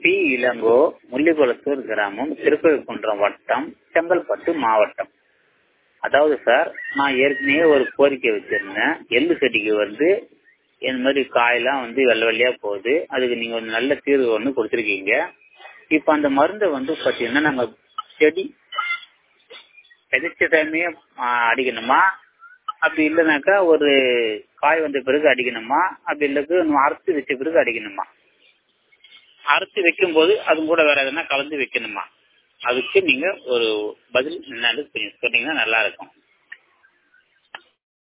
B Ilango முள்ளிக்குளத்தூர் கிராமம் திருக்கழுக்குன்றம் வட்டம் செங்கல்பட்டு மாவட்டம் அதாவது சார் நான் ஏற்கனவே ஒரு கோரிக்கை வச்சிருந்தேன் எள்ளு செடிக்கு வந்து இந்த மாதிரி காயெல்லாம் வந்து வெள்ளை வெள்ளையா போகுது அதுக்கு நீங்க ஒரு நல்ல தீர்வு ஒன்று கொடுத்துருக்கீங்க இப்போ அந்த மருந்தை வந்து பார்த்தீங்கன்னா நாங்கள் செடி விதைச்ச டைமே அடிக்கணுமா அப்படி இல்லைனாக்கா ஒரு காய் வந்த பிறகு அடிக்கணுமா அப்படி இல்லைக்கு அறுத்து வச்ச பிறகு அடிக்கணுமா அறுத்து வைக்கும்போது அது கூட வேற எதனா கலந்து வைக்கணுமா அதுக்கு நீங்க ஒரு பதில் என்னன்னு கொஞ்சம் சொன்னீங்கன்னா நல்லா இருக்கும்